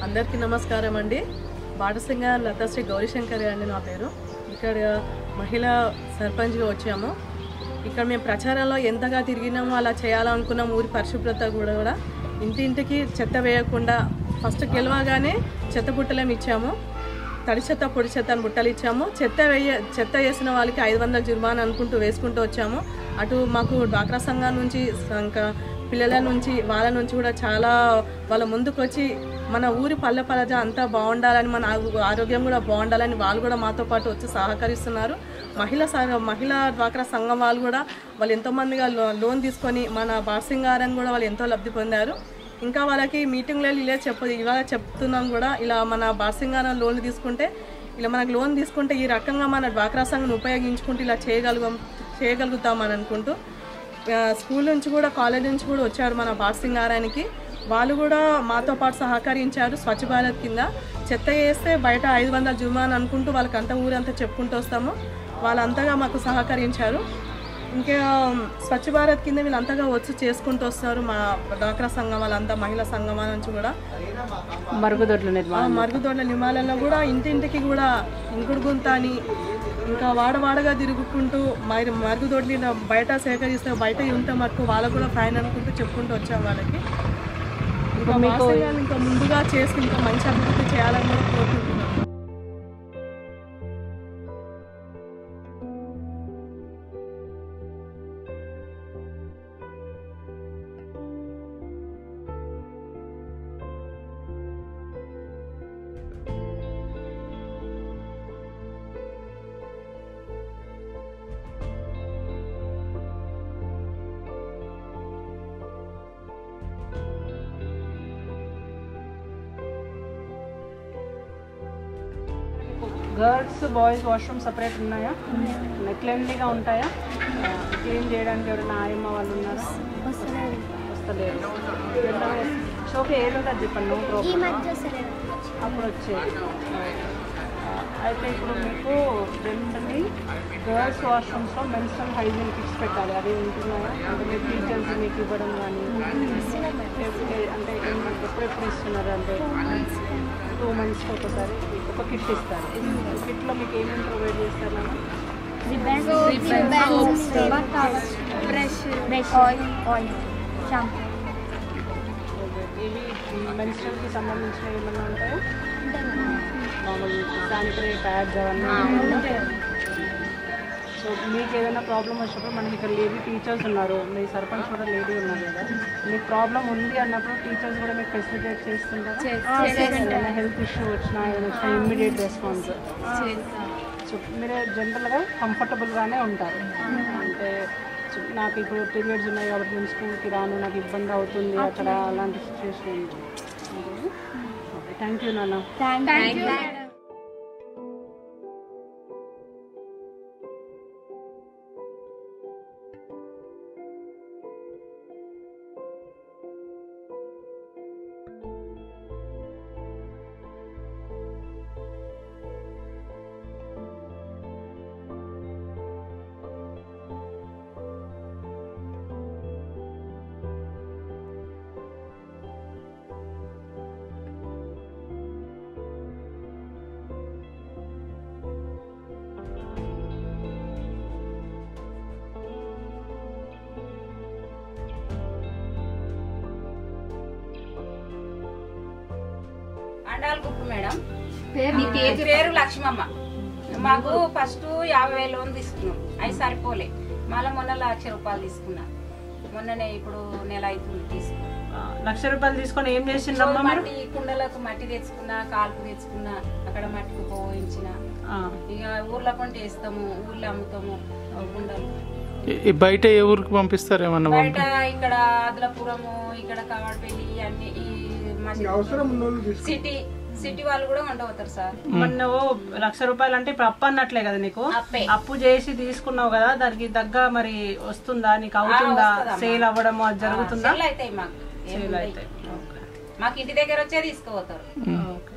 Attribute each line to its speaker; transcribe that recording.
Speaker 1: అందరికీ నమస్కారం అండి బాటసింగ లతాశ్రీ గౌరీశంకర్ అండి నా పేరు ఇక్కడ మహిళా సర్పంచ్గా వచ్చాము ఇక్కడ మేము ప్రచారంలో ఎంతగా తిరిగినామో అలా చేయాలనుకున్నాం ఊరి పరిశుభ్రత కూడా కూడా ఇంటింటికి చెత్త వేయకుండా ఫస్ట్ గెలవగానే చెత్త బుట్టలేమి ఇచ్చాము తడి చెత్త పొడి చెత్త అని బుట్టలు ఇచ్చాము చెత్త వేయ చెత్త వేసిన వాళ్ళకి ఐదు వందల జుర్మానా అనుకుంటూ వేసుకుంటూ వచ్చాము అటు మాకు డ్వాక్రా సంఘం నుంచి ఇంకా పిల్లల నుంచి వాళ్ళ నుంచి కూడా చాలా వాళ్ళ ముందుకు వచ్చి మన ఊరి పల్లె పలజ అంతా బాగుండాలని మన ఆ- ఆరోగ్యం కూడా బాగుండాలని వాళ్ళు కూడా మాతో పాటు వచ్చి సహకరిస్తున్నారు మహిళా సంఘ మహిళా డ్వాక్రా సంఘం వాళ్ళు కూడా వాళ్ళు ఎంతోమందిగా లో లోన్ తీసుకొని మన బార్సింగారం కూడా వాళ్ళు ఎంతో లబ్ధి పొందారు ఇంకా వాళ్ళకి మీటింగ్లో ఇలా చెప్ప ఇవాళ చెప్తున్నాం కూడా ఇలా మన బార్సింగారం లోన్ తీసుకుంటే ఇలా మనకు లోన్ తీసుకుంటే ఈ రకంగా మన డ్వాక్రా సంఘం ఉపయోగించుకుంటూ ఇలా చేయగలుగు చేయగలుగుతామని అనుకుంటూ ఆ, స్కూల్ నుంచి కూడా కాలేజ్ నుంచి కూడా వచ్చారు మన బార్సింగారానికి వాళ్ళు కూడా మాతో పాటు సహకరించారు స్వచ్ఛ భారత్ కింద చెత్త వేస్తే బయట ఐదు వందల జుమాన్ అనుకుంటూ వాళ్ళకి అంతా ఊరంతా చెప్పుకుంటూ వస్తాము వాళ్ళంతగా మాకు సహకరించారు ఇంకా స్వచ్ఛ భారత్ కింద వీళ్ళంతగా వచ్చి చేసుకుంటూ వస్తారు మా డాక్రా సంఘం వాళ్ళంతా మహిళా సంఘం నుంచి కూడా
Speaker 2: మరుగుదొడ్ల నిర్మాణం
Speaker 1: ఆ మరుగుదొడ్ల నిమాలలో కూడా ఇంటింటికి కూడా ఇంకుడు గుంత అని ఇంకా వాడవాడగా తిరుగుకుంటూ మరి మరుగుదొడ్లు ఇలా బయట సేకరిస్తే బయట ఉంటే మటుకు వాళ్ళకు కూడా ఫైన్ అనుకుంటూ చెప్పుకుంటూ వచ్చాం వాళ్ళకి ఇంకా వాసనలు ఇంకా ముందుగా చేసి ఇంకా మంచి అభివృద్ధి చేయాలని కూడా కోరుకుంటున్నాం
Speaker 2: గర్ల్స్ బాయ్స్ వాష్రూమ్ సపరేట్ ఉన్నాయా క్లీన్లీగా ఉంటాయా క్లీన్ చేయడానికి ఎవరైనా ఆయమ్మ వాళ్ళు ఉన్నారా వస్తలేరు షోకి ఏది ఉంటుంది చెప్పండి నో ప్రాబ్లం అప్పుడు వచ్చేది ఆ, అయితే ఇప్పుడు మీకు జనరల్లీ గర్ల్స్ వాష్రూమ్స్లో మెన్స్ట్రల్ హైజీన్ కిట్స్ పెట్టాలి అవి ఉంటున్నాయా అంటే మీ టీచర్స్ మీకు ఇవ్వడం కానీ ఎప్- ఏ- అంటే ఎన్ని- ఎప్పుడెప్పుడు ఇస్తున్నారు అంటే టూ మంత్స్కి ఒకసారి ఒక కిట్ ఇస్తారు కిట్లో మీకు ఏమేమి ప్రొవైడ్ చేస్తారు
Speaker 3: brush brush oil oil shampoo
Speaker 2: ఇవి మెన్స్ట్రల్కి సంబంధించిన ఏమైనా ఉంటాయా మామూలు శానిటరీ ప్యాడ్స్ అవన్నీ సో మీకు ఏదైనా ప్రాబ్లం వచ్చినప్పుడు మనకి ఇక్కడ లేడీ టీచర్స్ ఉన్నారు మీ సర్పంచ్ కూడా లేడీ ఉన్నారు కదా మీకు ప్రాబ్లం ఉంది అన్నప్పుడు టీచర్స్ కూడా మీకు ఫెసిలిటేట్ చేస్తుంటారు ఏదైనా హెల్త్ ఇష్యూ వచ్చినా ఏదైనా వచ్చినా ఇమ్మీడియట్ రెస్పాన్స్ సో మీరు జనరల్గా కంఫర్టబుల్గానే ఉంటారు అంటే సో నాకు ఇప్పుడు పీరియడ్స్ ఉన్నాయి కాబట్టి నేను స్కూల్కి రాను నాకు ఇబ్బంది అవుతుంది అక్కడ అలాంటి సిచ్యువేషన్ ఉంటుంది ఓకే థ్యాంక్ యూ నాన్న
Speaker 3: థ్యాంక్ యూ
Speaker 4: అండాల గుప్పు మేడం మీ పేరు పేరు లక్ష్మమ్మ మాకు ఫస్ట్ యాభై వేలు లోన్ తీసుకున్నాం అవి సరిపోలే మళ్ళీ మొన్న లక్ష రూపాయలు తీసుకున్నా మొన్ననే ఇప్పుడు నెల అవుతుంది తీసుకున్నా
Speaker 2: ఆ, లక్ష రూపాయలు తీసుకొని ఏం చేసిండమ్మా మీరు
Speaker 4: మట్టి కుండలకు మట్టి తెచ్చుకున్నా కాల్పు తెచ్చుకున్నా అక్కడ మట్టికి పోయించిన
Speaker 2: ఆ,
Speaker 4: ఇక ఊర్లో కొంటే వేస్తాము ఊర్లో అమ్ముతాము కుండలు
Speaker 5: ఈ- ఈ బయట ఏ ఊరికి పంపిస్తారు ఏమన్నా
Speaker 4: బయట ఇక్కడ ఆదిలాపురము ఇక్కడ కావాడపల్లి అన్ని ఈ మా సిటీ సిటీ వాళ్ళు కూడా ఉండవుతారు సార్
Speaker 2: మరి నువ్వు లక్ష రూపాయలు అంటే ఇప్పుడు అప్పు అన్నట్లే కదా నీకు
Speaker 4: అప్పే.
Speaker 2: అప్పు చేసి తీసుకున్నావు కదా దానికి తగ్గ మరి వస్తుందా నీకు అవుతుందా
Speaker 4: వస్తుందమ్మా.
Speaker 2: సేల్ అవ్వడము అది జరుగుతుందా
Speaker 4: సెల్ అవుతాయి మాకు ఏం
Speaker 2: సేల్
Speaker 4: ఉండయి.
Speaker 2: అయితే ఓకే
Speaker 4: మాకు ఇంటి దగ్గర వచ్చే తీసుకుపోతారు
Speaker 2: ఓకే